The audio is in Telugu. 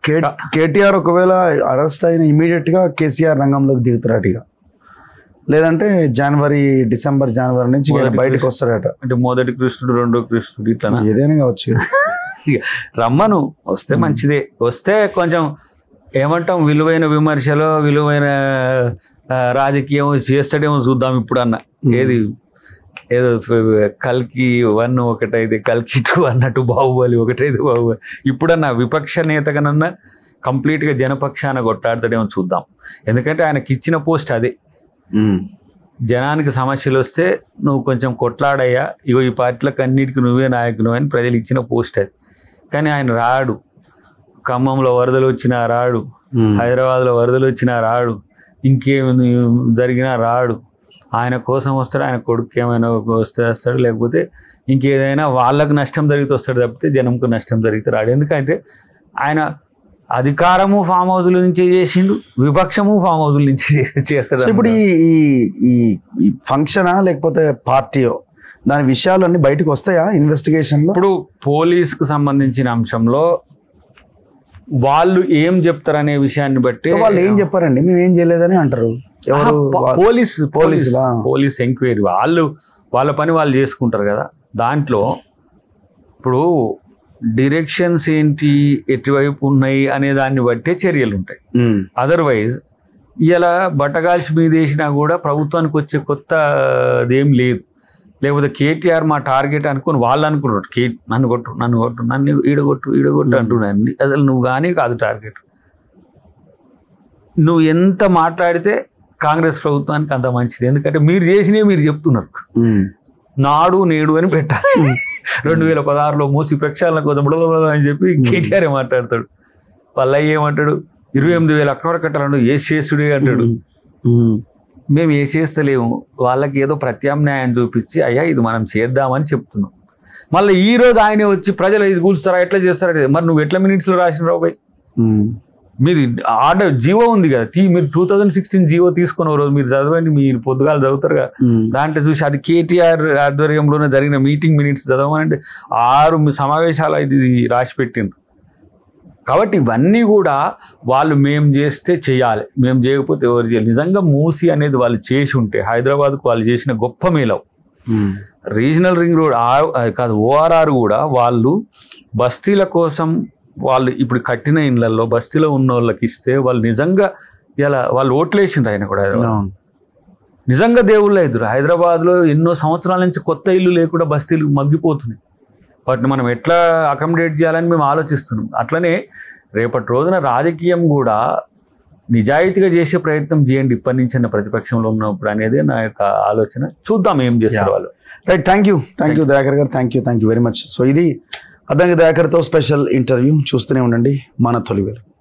కే- కేటీఆర్ ఒకవేళ అరెస్ట్ అయిన ఇమీడియట్ గా కేసీఆర్ రంగంలోకి దిగుతారట ఇక లేదంటే జనవరి డిసెంబర్ జనవరి నుంచి ఇక మొదటి బయటకు కృష్ణ- వస్తారట అంటే మొదటి కృష్ణుడు రెండో కృష్ణుడు ఇట్లా ఏదైనా కావచ్చు రమ్మను వస్తే మంచిదే వస్తే కొంచెం ఏమంటాం విలువైన విమర్శలో విలువైన ఆ, రాజకీయం చేస్తాడేమో చూద్దాం ఇప్పుడు అన్న ఏది ఏదో ఫ- కల్కి వన్ ఒకటైతే కల్కి టూ అన్నట్టు బాహుబలి ఒకటైతే బాహుబలి ఇప్పుడన్నా విపక్ష నేతగానన్నా కంప్లీట్గా జనపక్షాన కొట్టాడతాడేమో చూద్దాం ఎందుకంటే ఆయనకి ఇచ్చిన పోస్ట్ అదే ఉమ్. జనానికి సమస్యలు వస్తే నువ్వు కొంచెం కొట్లాడయ్యా ఇగో ఈ పార్టీలకు అన్నిటికీ నువ్వే నాయకుడు అని ప్రజలు ఇచ్చిన పోస్ట్ అది కానీ ఆయన రాడు ఖమ్మంలో వరదలు వచ్చినా రాడు ఉమ్. హైదరాబాద్లో వరదలు వచ్చినా రాడు ఇంకేమి జరిగినా రాడు ఆయన కోసం వస్తాడు ఆయన కొడుకు ఏమైనా వస్తే వస్తాడు లేకపోతే ఇంకేదైనా వాళ్ళకు నష్టం జరిగితే వస్తాడు తప్పితే జనంకు నష్టం జరిగితే రాడు ఎందుకంటే ఆయన అధికారము ఫామ్ హౌస్ల నుంచే చేసిండు విపక్షము ఫామ్ హౌస్ల నుంచి చే- చేస్తాడు సో ఇప్పుడు ఈ ఈ ఈ ఫంక్షనా లేకపోతే పార్టీయో దాని విషయాలు అన్ని బయటకు వస్తాయా ఇన్వెస్టిగేషన్ లో ఇప్పుడు పోలీస్కు సంబంధించిన అంశంలో వాళ్ళు ఏం చెప్తారనే విషయాన్ని బట్టి వాళ్ళు ఏం చెప్పారండి మేము ఏం చేయలేదని అంటారు ఎవరు ఆహా, పో- వా- పోలీస్ పోలీస్ పోలీసులా? పోలీస్ ఎంక్వైరీ వాళ్ళు వాళ్ళ పని వాళ్ళు చేసుకుంటారు కదా దాంట్లో ఇప్పుడు డిరెక్షన్స్ ఏంటి ఎటువైపు ఉన్నాయి అనే దాన్ని బట్టే చర్యలు ఉంటాయి ఉమ్. అదర్వైజ్ ఇలా బట్టగాల్చి మీద వేసినా కూడా ప్రభుత్వానికి వచ్చే కొత్త అదేం లేదు లేకపోతే కేటీఆర్ మా టార్గెట్ అనుకుని వాళ్ళు అనుకున్నారు కే నన్ను కొట్టు నన్ను కొట్టు నన్ను ఈడగొట్టు ఈడగొట్టు అంటున్నాను అసలు నువ్వు కానీ కాదు టార్గెట్ నువ్వు ఎంత మాట్లాడితే కాంగ్రెస్ ప్రభుత్వానికి అంత మంచిది ఎందుకంటే మీరు చేసినవి మీరు చెప్తున్నారు ఉమ్. నాడు నేడు అని పెట్టాలి రెండు వేల పదహారులో మూసి ప్రక్షాళన కోసం బుడబుడ అని చెప్పి కేటీఆర్ ఏ మాట్లాడతాడు పల్లయ్య ఏమంటాడు ఇరవై ఎనిమిది వేల అక్టోబర్ కట్టాలంటూ ఏ చేసుడే అంటాడు ఉమ్. మేము ఏ చేస్తలేము వాళ్ళకి ఏదో ప్రత్యామ్నాయం చూపించి అయ్యా ఇది మనం చేద్దామని చెప్తున్నాం మళ్ళీ ఈ రోజు ఆయనే వచ్చి ప్రజలు ఇది కూల్స్తారా ఎట్లా చేస్తారా మరి నువ్వు ఎట్లా మినిట్స్లో రాసిన రావు భయ్ ఉమ్. మీది ఆర్డర్ జీవో ఉంది కదా తీ మీరు టూ థౌజండ్ సిక్స్టీన్ జీవో తీసుకున్న రోజు మీరు చదవండి మీరు పొద్దుగాలు చదువుతారు కదా ఉమ్. దాంట్లో చూసి అది కేటీఆర్ ఆధ్వర్యంలోనే జరిగిన మీటింగ్ మినిట్స్ చదవమంటే ఆరు సమావేశాలు ఇది రాసి పెట్టిండ్రు కాబట్టి ఇవన్నీ కూడా వాళ్ళు మేము చేస్తే చేయాలి మేము చేయకపోతే ఎవరు చేయాలి నిజంగా మూసి అనేది వాళ్ళు చేసి ఉంటే హైదరాబాద్కు వాళ్ళు చేసిన గొప్ప మేలవు ఉమ్. రీజనల్ రింగ్ రోడ్ ఆ- అది కాదు ఓఆర్ఆర్ కూడా వాళ్ళు బస్తీల కోసం వాళ్ళు ఇప్పుడు కట్టిన ఇళ్లలో బస్తీలో ఉన్న వాళ్ళకి ఇస్తే వాళ్ళు నిజంగా ఇలా వాళ్ళు ఓట్లేసిండ్రు ఆయన కూడా హైదరాబాద్ అవును. నిజంగా దేవుళ్ళ ఎదురు హైదరాబాద్లో ఎన్నో సంవత్సరాల నుంచి కొత్త ఇల్లు లేకుండా బస్తీలు మగ్గిపోతున్నాయి వాటిని మనం ఎట్లా అకామిడేట్ చేయాలని మేము ఆలోచిస్తున్నాం అట్లనే రేపటి రోజున రాజకీయం కూడా నిజాయితీగా చేసే ప్రయత్నం చేయండి ఇప్పటి నుంచి అన్న ప్రతిపక్షంలో ఉన్నప్పుడు అనేది నా యొక్క ఆలోచన చూద్దాం ఏం చేస్తారు Yeah. వాళ్ళు right thank you thank you Dayakar గారు thank you thank you very much so ఇది అద్దంకి దయాకర్తో స్పెషల్ ఇంటర్వ్యూ చూస్తూనే ఉండండి మన తొలి వెలుగు